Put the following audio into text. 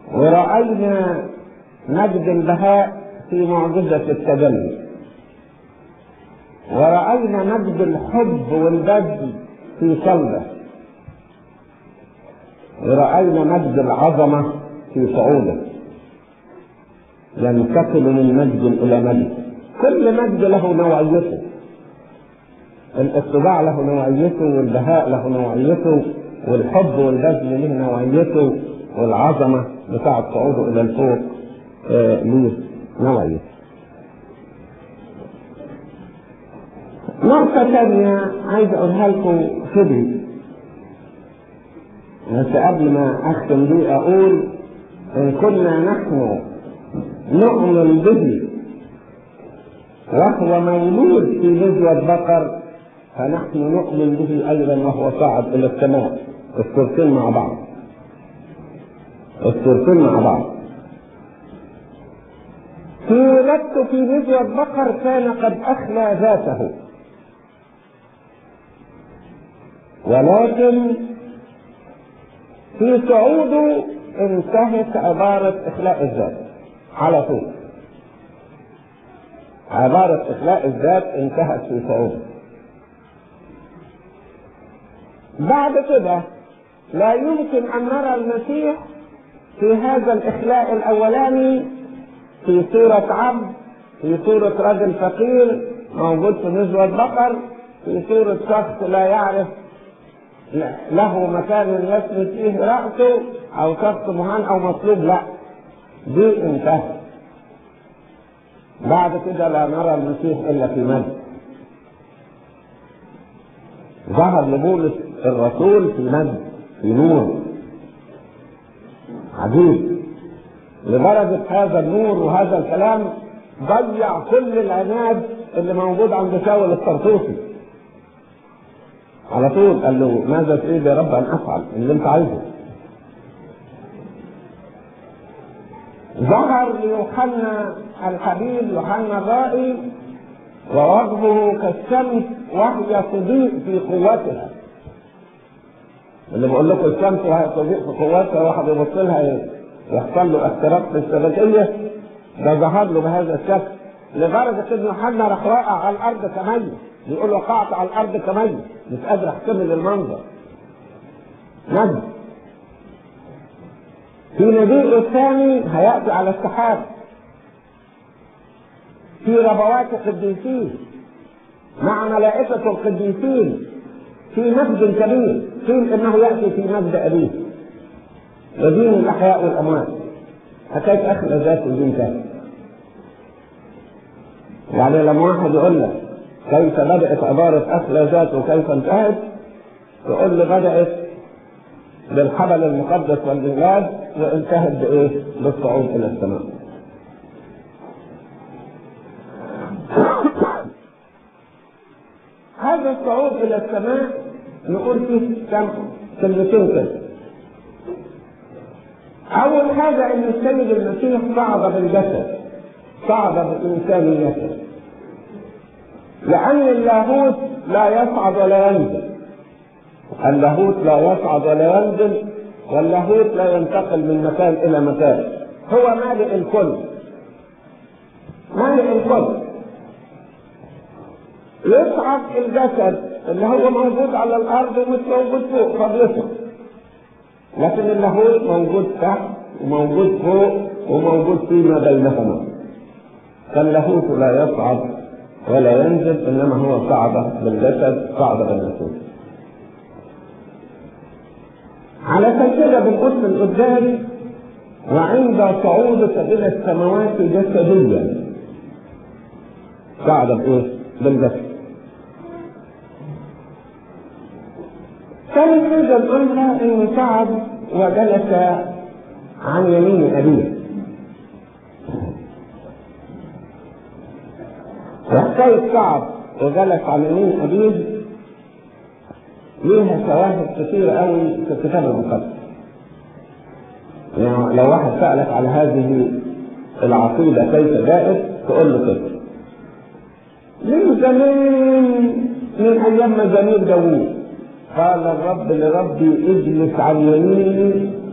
ورأينا مجد البهاء في معجزة التجلي ورأينا مجد الحب والبذل في صلبه ورأينا مجد العظمة في صعوده ينتقل من مجد إلى مجد كل مجد له نوعيته الاتباع له نوعيته والبهاء له نوعيته والحب والبذل له نوعيته والعظمة بتاعة صعوده إلى الفوق آه له نوعيته نقطة ثانية عايز أقولها لكم فدي بس قبل ما أختم دي أقول إن كنا نحن نؤمن به وهو مولود في نزوة بقر فنحن نؤمن به أيضا وهو صاعد إلى السماء الصورتين مع بعض الصورتين مع بعض في ولادته في نزوة بقر كان قد أخلى ذاته ولكن في صعوده انتهت عبارة إخلاء الذات على طول عبارة إخلاء الذات انتهت في صعوده بعد كده لا يمكن أن نرى المسيح في هذا الإخلاء الأولاني في صورة عبد في صورة رجل فقير موجود في نزوة بقر في صورة شخص لا يعرف له مكان يسند فيه رأسه أو شخص مهان أو مطلوب لا دي انتهت بعد كده لا نرى المسيح إلا في مجد ظهر لبولس الرسول في مجد في نور عجيب لدرجة هذا النور وهذا الكلام ضيع كل العناد اللي موجود عند شاول الطرطوسي على طول قال له ماذا تريد يا رب ان افعل اللي انت عايزه ظهر ليوحنا الحبيب يوحنا الرائي ووجهه كالشمس وهي تضيء في قوتها اللي بقول لكم الشمس وهي تضيء في قوتها واحد يبص لها يحصل له اختراق في الشبكيه ده ظهر له بهذا الشكل لدرجه ان يوحنا راح واقع على الارض كميت يقول وقعت على الارض كميت مش قادر احتمل المنظر نجم في نبيل الثاني هياتي على السحاب في ربوات القديسين مع ملائكة القديسين في مجد كبير قيل انه ياتي في مجد ابيه ودين الاحياء والاموات حكايه اخر ذات الدين تاني يعني لما واحد يقول لك كيف بدأت عبارة أخلى ذات وكيف انتهت تقول لي بدأت بالحبل المقدس والميلاد وانتهت بإيه؟ بالصعود إلى السماء. هذا الصعود إلى السماء نقول فيه كم كلمتين كده. أول حاجة إن السيد المسيح صعد بالجسد صعد بإنسانيته لأن اللاهوت لا يصعد ولا ينزل اللاهوت لا يصعد ولا ينزل واللاهوت لا ينتقل من مكان إلى مكان هو مالئ الكل مالئ الكل يصعد الجسد اللي هو موجود على الأرض ومش موجود فوق فبيصعد لكن اللاهوت موجود تحت وموجود فوق وموجود فيما بينهما فاللاهوت لا يصعد ولا ينزل انما هو صعد بالجسد صعد بالنفوس على كده بنقول في القدام وعند صعودك الى السماوات جسديا صعد بايه؟ بالجسد ثاني حاجه نقولها انه صعد وجلس عن يمين ابيه وحكاية صعب وجلس على يمين أبيه ليها شواهد كثيرة قوي في الكتاب المقدس. يعني لو واحد سألك على هذه العقيدة كيف جاءت تقول له كده. من زمان من أيام مزامير داوود قال الرب لربي اجلس عن يميني